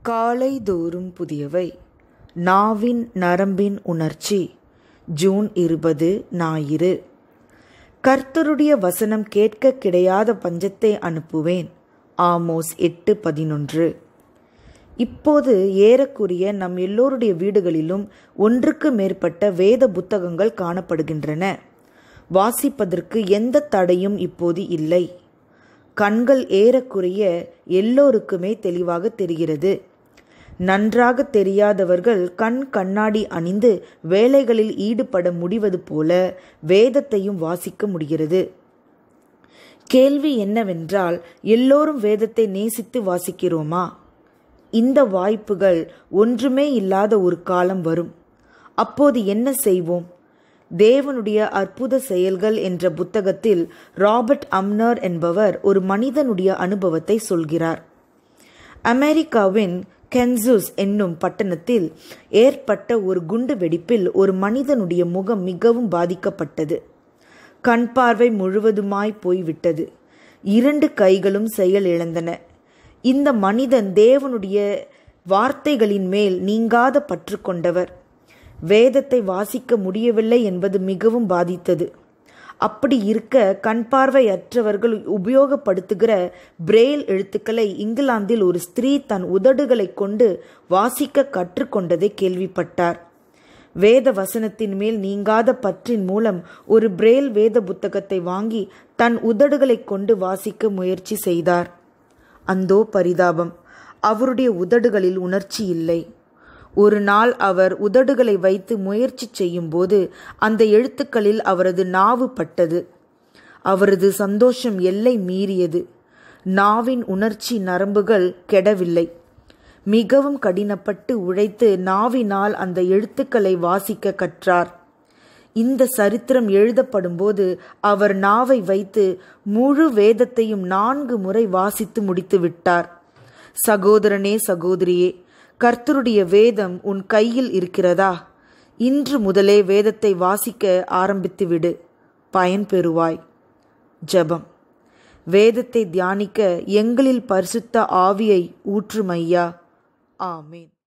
காலைதோறும் புதியவை நாவின் நரம்பின் உணர்ச்சி ஜூன் இருபது ஞாயிறு கர்த்தருடைய வசனம் கேட்க கிடையாத பஞ்சத்தை அனுப்புவேன் ஆமோஸ் எட்டு பதினொன்று இப்போது ஏறக்குறைய நம் எல்லோருடைய வீடுகளிலும் ஒன்றுக்கு மேற்பட்ட வேத புத்தகங்கள் காணப்படுகின்றன வாசிப்பதற்கு எந்த தடையும் இப்போது இல்லை கண்கள் ஏறக்குறைய எல்லோருக்குமே தெளிவாக தெரிகிறது நன்றாக தெரியாதவர்கள் கண் கண்ணாடி அணிந்து வேலைகளில் ஈடுபட முடிவது போல வேதத்தையும் வாசிக்க முடிகிறது கேள்வி என்னவென்றால் எல்லோரும் வேதத்தை நேசித்து வாசிக்கிறோமா இந்த வாய்ப்புகள் ஒன்றுமே இல்லாத ஒரு காலம் வரும் அப்போது என்ன செய்வோம் தேவனுடைய அற்புத செயல்கள் என்ற புத்தகத்தில் ராபர்ட் அம்னர் என்பவர் ஒரு மனிதனுடைய அனுபவத்தை சொல்கிறார் அமெரிக்காவின் கென்சூஸ் என்னும் பட்டணத்தில் ஏற்பட்ட ஒரு குண்டு வெடிப்பில் ஒரு மனிதனுடைய முகம் மிகவும் பாதிக்கப்பட்டது கண் பார்வை முழுவதுமாய் போய்விட்டது இரண்டு கைகளும் செயல் இழந்தன இந்த மனிதன் தேவனுடைய வார்த்தைகளின் மேல் நீங்காத பற்று கொண்டவர் வேதத்தை வாசிக்க முடியவில்லை என்பது மிகவும் பாதித்தது அப்படி இருக்க கண் பார்வையற்றவர்கள் உபயோகப்படுத்துகிற பிரெயில் எழுத்துக்களை இங்கிலாந்தில் ஒரு ஸ்திரீ தன் உதடுகளை கொண்டு வாசிக்க கற்றுக்கொண்டதை கேள்விப்பட்டார் வேத வசனத்தின் மேல் நீங்காத பற்றின் மூலம் ஒரு பிரேல் வேத புத்தகத்தை வாங்கி தன் உதடுகளை கொண்டு வாசிக்க முயற்சி செய்தார் அந்தோ பரிதாபம் அவருடைய உதடுகளில் உணர்ச்சி இல்லை ஒரு நாள் அவர் உதடுகளை வைத்து முயற்சி செய்யும்போது அந்த எழுத்துக்களில் அவரது நாவு பட்டது அவரது சந்தோஷம் எல்லை மீறியது நாவின் உணர்ச்சி நரம்புகள் கெடவில்லை மிகவும் கடினப்பட்டு உழைத்து நாவினால் அந்த எழுத்துக்களை வாசிக்க கற்றார் இந்த சரித்திரம் எழுதப்படும்போது அவர் நாவை வைத்து முழு வேதத்தையும் நான்கு முறை வாசித்து முடித்து விட்டார் சகோதரனே சகோதரியே கர்த்தருடைய வேதம் உன் கையில் இருக்கிறதா இன்று முதலே வேதத்தை வாசிக்க ஆரம்பித்து விடு பயன் பெறுவாய் ஜபம் வேதத்தை தியானிக்க எங்களில் பரிசுத்த ஆவியை ஊற்றுமையா ஆமேன்